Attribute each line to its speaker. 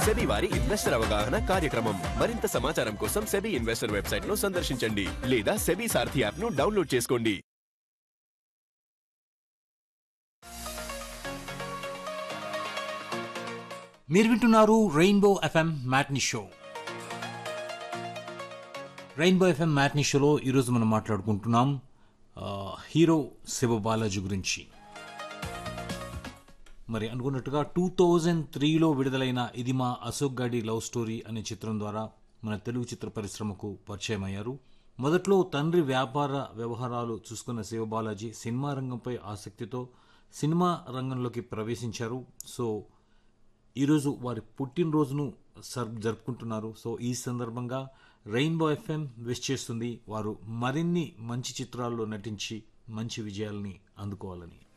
Speaker 1: SEBI వారి investor అవగాహన కార్యక్రమం మరింత సమాచారం కోసం సెబీ ఇన్వెస్టర్ వెబ్సైట్ ను సందర్శించండి లేదా సెబీ సారథి యాప్ ను డౌన్లోడ్ చేసుకోండి
Speaker 2: మీరు వింటున్నారు rainbow FM matinee show rainbow FM matinee షోలో ఈరోజు మనం మాట్లాడుకుంటున్నాం ఆ, హీరో శివ బాలాజీ గురించి మరి అనుకున్నట్టుగా టూ థౌజండ్ త్రీలో విడుదలైన ఇది మా అశోక్ గాడి లవ్ స్టోరీ అనే చిత్రం ద్వారా మన తెలుగు చిత్ర పరిశ్రమకు పరిచయం అయ్యారు మొదట్లో తండ్రి వ్యాపార వ్యవహారాలు చూసుకున్న శివబాలాజీ సినిమా రంగంపై ఆసక్తితో సినిమా రంగంలోకి ప్రవేశించారు సో ఈరోజు వారి పుట్టినరోజును సర్ జరుపుకుంటున్నారు సో ఈ సందర్భంగా రెయిన్బో ఎఫ్ఎం విష్ చేస్తుంది వారు మరిన్ని మంచి చిత్రాల్లో నటించి మంచి విజయాల్ని అందుకోవాలని